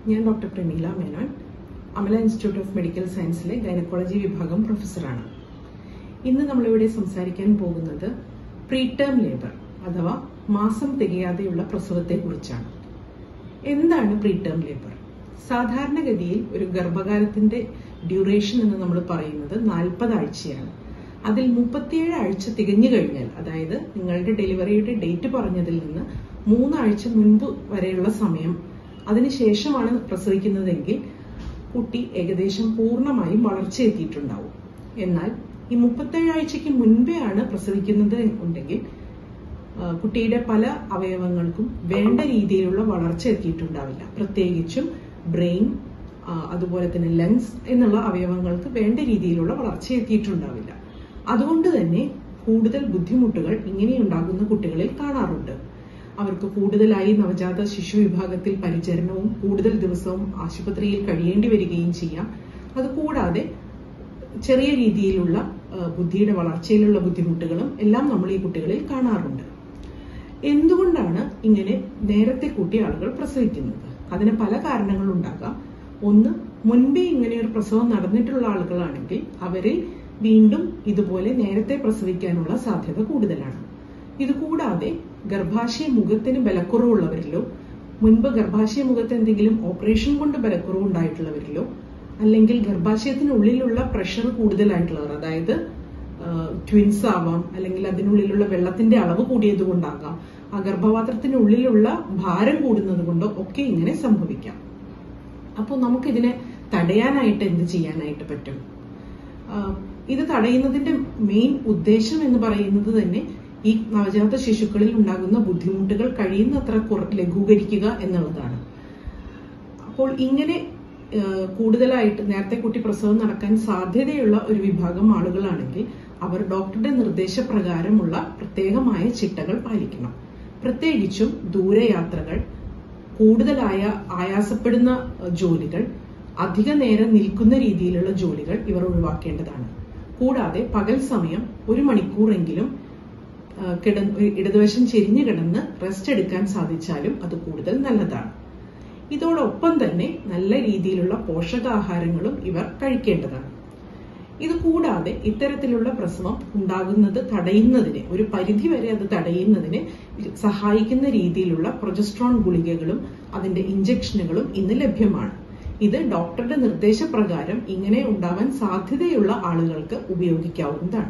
ഞാൻ doctor Pramila Menon Amala institute of medical സയൻസിലെ gynaecology വിഭാഗം പ്രൊഫസറാണ് ഇന്ന് നമ്മളിവിടെ സംസാരിക്കാൻ പോകുന്നത് പ്രീടേം ലേബർ അഥവാ മാസം തികയാതെയുള്ള പ്രസവത്തെക്കുറിച്ചാണ് എന്താണ് പ്രീടേം ലേബർ സാധാരണഗതിയിൽ ഒരു ഗർഭകാലത്തിന്റെ ഡ്യൂറേഷൻ എന്ന് നമ്മൾ പറയുന്നത് നാൽപ്പത് ആഴ്ചയാണ് അതിൽ മുപ്പത്തിയേഴ് ആഴ്ച തികഞ്ഞു കഴിഞ്ഞാൽ അതായത് നിങ്ങളുടെ ഡെലിവറിയുടെ ഡേറ്റ് പറഞ്ഞതിൽ നിന്ന് മൂന്നാഴ്ച മുൻപ് വരെയുള്ള സമയം അതിനുശേഷമാണ് പ്രസവിക്കുന്നതെങ്കിൽ കുട്ടി ഏകദേശം പൂർണ്ണമായും വളർച്ചയെത്തിയിട്ടുണ്ടാവും എന്നാൽ ഈ മുപ്പത്തേഴ് ആഴ്ചയ്ക്ക് മുൻപേ ആണ് പ്രസവിക്കുന്നത് ഉണ്ടെങ്കിൽ ആ, കുട്ടിയുടെ പല അവയവങ്ങൾക്കും വേണ്ട രീതിയിലുള്ള വളർച്ച എത്തിയിട്ടുണ്ടാവില്ല പ്രത്യേകിച്ചും ബ്രെയിൻ ആ, അതുപോലെ തന്നെ ലങ്സ് എന്നുള്ള അവയവങ്ങൾക്ക് വേണ്ട രീതിയിലുള്ള വളർച്ച എത്തിയിട്ടുണ്ടാവില്ല അതുകൊണ്ട് തന്നെ കൂടുതൽ ബുദ്ധിമുട്ടുകൾ ഇങ്ങനെയുണ്ടാകുന്ന കുട്ടികളിൽ കാണാറുണ്ട് അവർക്ക് കൂടുതലായി നവജാത ശിശു വിഭാഗത്തിൽ പരിചരണവും കൂടുതൽ ദിവസവും ആശുപത്രിയിൽ കഴിയേണ്ടി വരികയും ചെയ്യാം അതുകൂടാതെ ചെറിയ രീതിയിലുള്ള ആ, ബുദ്ധിയുടെ വളർച്ചയിലുള്ള ബുദ്ധിമുട്ടുകളും എല്ലാം നമ്മൾ ഈ കുട്ടികളിൽ കാണാറുണ്ട് എന്തുകൊണ്ടാണ് ഇങ്ങനെ നേരത്തെ കൂട്ടി ആളുകൾ പ്രസവിക്കുന്നത് അതിന് പല കാരണങ്ങളുണ്ടാകാം ഒന്ന് മുൻപേ ഇങ്ങനെ ഒരു പ്രസവം നടന്നിട്ടുള്ള ആളുകളാണെങ്കിൽ അവരിൽ വീണ്ടും ഇതുപോലെ നേരത്തെ പ്രസവിക്കാനുള്ള സാധ്യത കൂടുതലാണ് ഇത് കൂടാതെ ഗർഭാശയ മുഖത്തിന് ബലക്കുറവുള്ളവരിലോ മുൻപ് ഗർഭാശയ മുഖത്ത് എന്തെങ്കിലും ഓപ്പറേഷൻ കൊണ്ട് ബലക്കുറവ് ഉണ്ടായിട്ടുള്ളവരിലോ അല്ലെങ്കിൽ ഗർഭാശയത്തിനുള്ളിലുള്ള പ്രഷർ കൂടുതലായിട്ടുള്ളവർ അതായത് ട്വിൻസ് ആവാം അല്ലെങ്കിൽ അതിനുള്ളിലുള്ള വെള്ളത്തിന്റെ അളവ് കൂടിയത് കൊണ്ടാകാം ആ ഗർഭപാത്രത്തിനുള്ളിലുള്ള ഭാരം കൂടുന്നത് കൊണ്ടോ ഒക്കെ ഇങ്ങനെ സംഭവിക്കാം അപ്പോൾ നമുക്കിതിനെ തടയാനായിട്ട് എന്ത് ചെയ്യാനായിട്ട് പറ്റും ആഹ് ഇത് തടയുന്നതിന്റെ മെയിൻ ഉദ്ദേശം എന്ന് പറയുന്നത് തന്നെ ഈ നവജാത ശിശുക്കളിൽ ഉണ്ടാകുന്ന ബുദ്ധിമുട്ടുകൾ കഴിയുന്നത്ര കുറ- ലഘൂകരിക്കുക എന്നുള്ളതാണ് അപ്പോൾ ഇങ്ങനെ ആഹ് കൂടുതലായിട്ട് നേരത്തെ കുട്ടി പ്രസവം നടക്കാൻ സാധ്യതയുള്ള ഒരു വിഭാഗം ആളുകളാണെങ്കിൽ അവർ ഡോക്ടറുടെ നിർദ്ദേശപ്രകാരമുള്ള പ്രത്യേകമായ ചിട്ടകൾ പാലിക്കണം പ്രത്യേകിച്ചും ദൂരയാത്രകൾ കൂടുതലായ ആയാസപ്പെടുന്ന അഹ് ജോലികൾ അധിക നേരം നിൽക്കുന്ന രീതിയിലുള്ള ജോലികൾ ഇവർ ഒഴിവാക്കേണ്ടതാണ് കൂടാതെ പകൽ സമയം ഒരു മണിക്കൂറെങ്കിലും ആ, കിടന്ന് ഇടതുവശം ചെരിഞ്ഞു കിടന്ന് റെസ്റ്റ് എടുക്കാൻ സാധിച്ചാലും അത് കൂടുതൽ നല്ലതാണ് ഇതോടൊപ്പം തന്നെ നല്ല രീതിയിലുള്ള പോഷകാഹാരങ്ങളും ഇവർ കഴിക്കേണ്ടതാണ് ഇത് കൂടാതെ ഇത്തരത്തിലുള്ള പ്രസവം ഉണ്ടാകുന്നത് തടയുന്നതിന് ഒരു പരിധി വരെ അത് തടയുന്നതിന് സഹായിക്കുന്ന രീതിയിലുള്ള പ്രൊജസ്ട്രോൺ ഗുളികകളും അതിന്റെ ഇഞ്ചക്ഷനുകളും ഇന്ന് ലഭ്യമാണ് ഇത് ഡോക്ടറുടെ നിർദ്ദേശപ്രകാരം ഇങ്ങനെ ഉണ്ടാവാൻ സാധ്യതയുള്ള ആളുകൾക്ക് ഉപയോഗിക്കാവുന്നതാണ്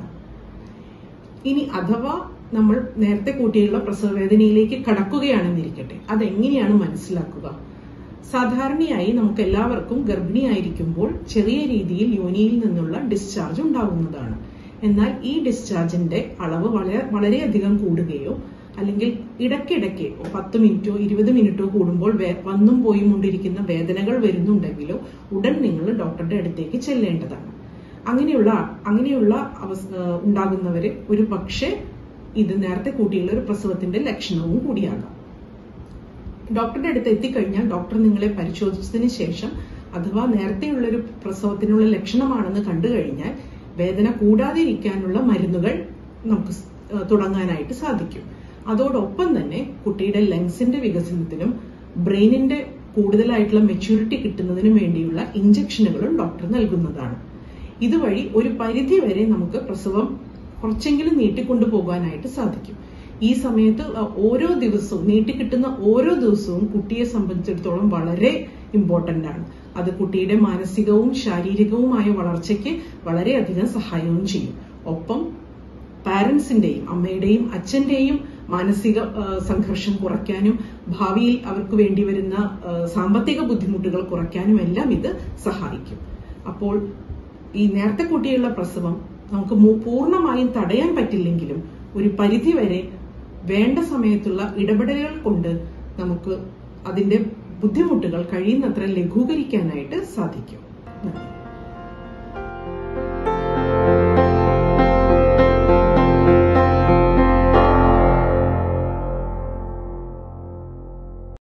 ഇനി അഥവാ നമ്മൾ നേരത്തെ കൂട്ടിയുള്ള പ്രസവവേദനയിലേക്ക് കടക്കുകയാണെന്നിരിക്കട്ടെ അതെങ്ങനെയാണ് മനസ്സിലാക്കുക സാധാരണയായി നമുക്ക് എല്ലാവർക്കും ഗർഭിണിയായിരിക്കുമ്പോൾ ചെറിയ രീതിയിൽ യോനിയിൽ നിന്നുള്ള ഡിസ്ചാർജ് ഉണ്ടാകുന്നതാണ് എന്നാൽ ഈ ഡിസ്ചാർജിന്റെ അളവ് വളരെ വളരെയധികം കൂടുകയോ അല്ലെങ്കിൽ ഇടയ്ക്കിടയ്ക്ക് പത്ത് മിനിറ്റോ ഇരുപത് മിനിറ്റോ കൂടുമ്പോൾ വേ- വന്നും പോയും കൊണ്ടിരിക്കുന്ന വേദനകൾ വരുന്നുണ്ടെങ്കിലോ ഉടൻ നിങ്ങൾ ഡോക്ടറുടെ അടുത്തേക്ക് ചെല്ലേണ്ടതാണ് അങ്ങനെയുള്ള അങ്ങനെയുള്ള അവസ്ഥ ഉണ്ടാകുന്നവര് ഒരു പക്ഷേ ഇത് നേരത്തെ കൂട്ടിയുള്ള ഒരു പ്രസവത്തിന്റെ ലക്ഷണവും കൂടിയാകാം ഡോക്ടറുടെ അടുത്ത് എത്തിക്കഴിഞ്ഞാൽ ഡോക്ടർ നിങ്ങളെ പരിശോധിച്ചതിന് ശേഷം അഥവാ നേരത്തെയുള്ള ഒരു പ്രസവത്തിനുള്ള ലക്ഷണമാണെന്ന് കണ്ടു കഴിഞ്ഞാൽ വേദന കൂടാതിരിക്കാനുള്ള മരുന്നുകൾ നമുക്ക് സ്- ഏഹ് തുടങ്ങാനായിട്ട് സാധിക്കും അതോടൊപ്പം തന്നെ കുട്ടിയുടെ ലങ്സിന്റെ വികസനത്തിനും ബ്രെയിനിന്റെ കൂടുതലായിട്ടുള്ള മെച്യൂരിറ്റി കിട്ടുന്നതിനും വേണ്ടിയുള്ള ഇഞ്ചക്ഷനുകളും ഡോക്ടർ നൽകുന്നതാണ് ഇതുവഴി ഒരു പരിധി വരെ നമുക്ക് പ്രസവം കുറച്ചെങ്കിലും നീട്ടിക്കൊണ്ടു പോകാനായിട്ട് സാധിക്കും ഈ സമയത്ത് ഓരോ ദിവസവും നീട്ടിക്കിട്ടുന്ന ഓരോ ദിവസവും കുട്ടിയെ സംബന്ധിച്ചിടത്തോളം വളരെ ഇമ്പോർട്ടന്റ് ആണ് അത് കുട്ടിയുടെ മാനസികവും ശാരീരികവുമായ വളർച്ചയ്ക്ക് വളരെയധികം സഹായവും ചെയ്യും ഒപ്പം പാരന്റ്സിന്റെയും അമ്മയുടെയും അച്ഛന്റെയും മാനസിക ആ, സംഘർഷം കുറയ്ക്കാനും ഭാവിയിൽ അവർക്ക് വേണ്ടി വരുന്ന ആ, സാമ്പത്തിക ബുദ്ധിമുട്ടുകൾ കുറയ്ക്കാനും എല്ലാം ഇത് സഹായിക്കും അപ്പോൾ ഈ നേരത്തെ കൂട്ടിയുള്ള പ്രസവം നമുക്ക് മു- പൂർണ്ണമായും തടയാൻ പറ്റില്ലെങ്കിലും ഒരു പരിധി വരെ വേണ്ട സമയത്തുള്ള ഇടപെടലുകൾ കൊണ്ട് നമുക്ക് അതിന്റെ ബുദ്ധിമുട്ടുകൾ കഴിയുന്നത്ര ലഘൂകരിക്കാനായിട്ട് സാധിക്കും നന്ദി